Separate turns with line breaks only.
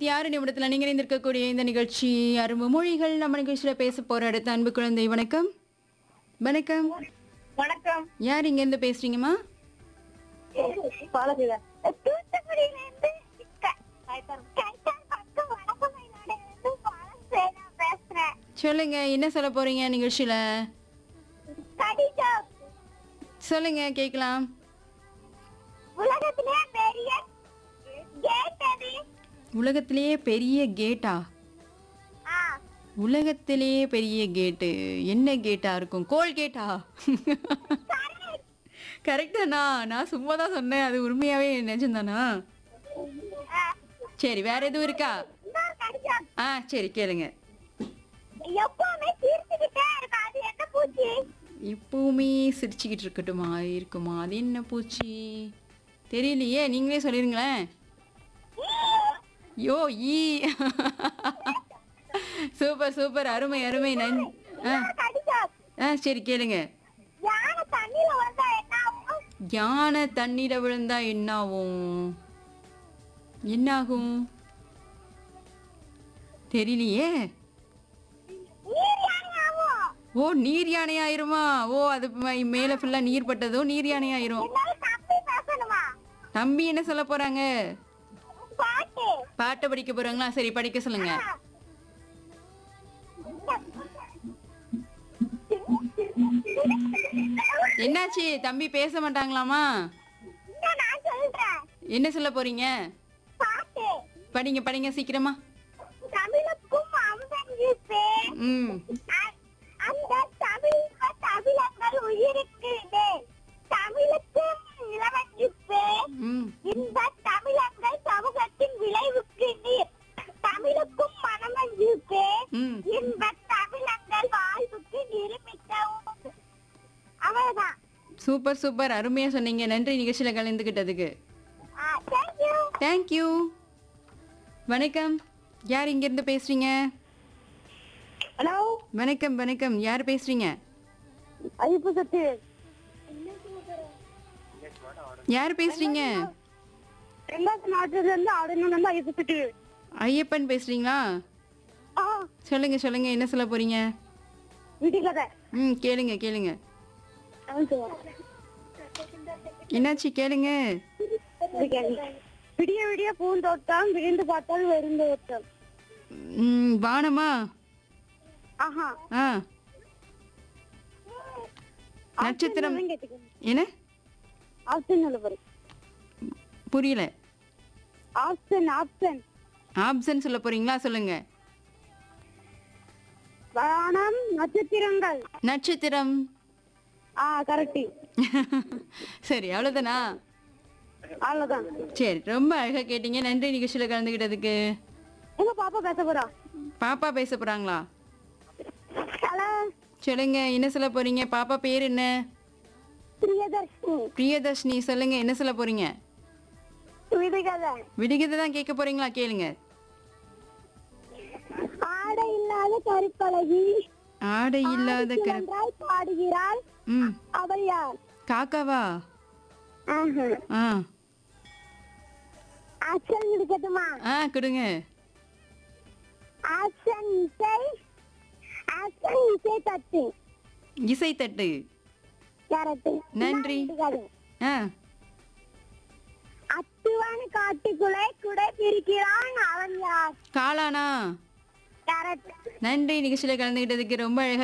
ஐம்பத்தி ஆறு நிமிடத்தில் நீங்கள் இணைந்திருக்கக்கூடிய இந்த நிகழ்ச்சி அரும்பு மொழிகள் நம்ம நிகழ்ச்சியில் பேச போற அடுத்த அன்பு குழந்தை வணக்கம் வணக்கம்
வணக்கம்
யார் இங்கேருந்து பேசுறீங்கம்மா
பாலகிதா தூத்துக்குடியில இருந்து கைத்தார் பக்கம் வடக்குமையில இருந்து பாலசேனா பேசுறேன்
சொல்லுங்க என்ன சொல்ல போறீங்க நிகழ்ச்சியில
கடிதம்
சொல்லுங்க கேட்கலாம்
உலகத்திலே பெரிய கேட்டது
உலகத்திலேயே பெரிய கேட்டா
ஆ
உலகத்திலேயே பெரிய கேட்டு என்ன கேட்டா இருக்கும் கோல் கேட்டா கரெக்டாண்ணா நான் சும்மா தான் சொன்னேன் அது உண்மையாவே நிஜம்தானா சரி வேற எதுவும் இருக்கா
இன்னொரு கடிதம்
ஆ சரி கேளுங்க
எப்பவுமே சிரிச்சுக்கிட்டே இருக்கும் அது என்ன பூச்சி
எப்பவுமே சிரிச்சுக்கிட்டு இருக்கட்டுமா இருக்குமா அது என்ன பூச்சி தெரியலையே நீங்களே சொல்லிருங்களேன் யோ ஈ சூப்பர் சூப்பர் அருமை அருமை நன் ஆ
இன்னொரு கடிதம்
ஆ சரி கேளுங்க
யானை தண்ணியில வந்தா என்ன ஆகும்
யானை தண்ணீர விழுந்தா என்னாகும் என்னாகும் தெரியலையே
நீர் யானை ஆகும்
ஓ நீர் யானை ஆயிருமா ஓ அது ம- மேல ஃபுல்லா நீர் பட்டதோ நீர் யானை ஆயிரும்
என்னால தம்பி பேசணுமா
தம்பி என்ன சொல்ல போறாங்க
பாட்டு
பாட்டை படிக்க போறாங்களா சரி படிக்க சொல்லுங்க என்னாச்சு தம்பி பேச மாட்டாங்களாமா
இன்னும் நான் சொல்றேன்
என்ன சொல்ல போறீங்க
பாட்டு
படிங்க படிங்க சீக்கிரமா
தமிழுக்கும் அமுதன் இருப்பே
ம்
அ- அந்த தமிழ் தமிழர்கள் உயிருக்கு தமிழுக்கும் இளவன் இருப்பே
ம்
இந்த தமிழர்கள் சமூகத்தின் விளைவுக்கு நீர் தமிழுக்கும் மனமன் இருப்பே
ம்
இந்த தமிழங்கள் வாழ்வுக்கு நிரூபித்த உணவு. அவ்வளவுதான்
சூப்பர் சூப்பர் அருமையா சொன்னீங்க நன்றி நிகழ்ச்சியில கலந்துக்கிட்டதுக்கு
தேங்க்யூ
தேங்க்யூ வணக்கம் யார் இங்கிருந்து பேசுறீங்க
ஹலோ
வணக்கம் வணக்கம் யார் பேசுறீங்க
ஐயப்ப சத்து
யார் பேசுறீங்க
ரெண்டாவது நாட்டுல இருந்து ஆடணும் வந்து ஐயப்ப சத்து
ஐயப்பன் பேசுறீங்களா
ஆ
சொல்லுங்க சொல்லுங்க என்ன சொல்ல போறீங்க
விடுகதை
ம் கேளுங்க கேளுங்க என்னாச்சு கேளுங்க
விடிய விடிய பூந்தோட்டம் விழுந்து பார்த்தால் வெறுந்தோட்டம்
ம் வானமா
ஆஹா
ஆ நட்சத்திரம் என்ன
ஆப்ஷன் சொல்ல போறேன்
புரியல
ஆப்ஷன் ஆப்ஷன்
ஆப்ஷன் சொல்ல போறீங்களா சொல்லுங்க
வானம் நட்சத்திரங்கள்
நட்சத்திரம்
ஆ கரெக்ட்
சரி அவ்வளோதானா
அவ்வளவுதான்
சரி ரொம்ப அழகா கேட்டீங்க நன்றி நிகழ்ச்சியில கலந்துக்கிட்டதுக்கு
எங்க பாப்பா பேச போறா
பாப்பா பேச போறாங்களா
ஹலோ
சொல்லுங்க என்ன சொல்ல போறீங்க பாப்பா பேர் என்ன
பிரியதர்ஷினி
பிரியதர்ஷினி சொல்லுங்க என்ன சொல்ல போறீங்க
விடுகதை
விடுகதை தான் கேட்க போறீங்களா கேளுங்க
ஆடை இல்லாத கருப்பழகி
ஆடை இல்லாத கர
நன்றாய் பாடுகிறாள்
ம்
அவள் யார்
காக்காவா
ஆஹா.
ஆ
ஆப்ஷன் இருக்கட்டுமா
ஆ கொடுங்க
ஆப்ஷன் இசை ஆப்ஷன் இசை தட்டு
இசைத்தட்டு
கரெக்ட்
நன்றி. ஆ
அத்துவான காட்டுக்குள்ளே குடை பிரிக்கிறான் அவன் யார்
காளானா
கரெக்ட்
நன்றி நிகழ்ச்சியில கலந்துக்கிட்டதுக்கு ரொம்ப அழகா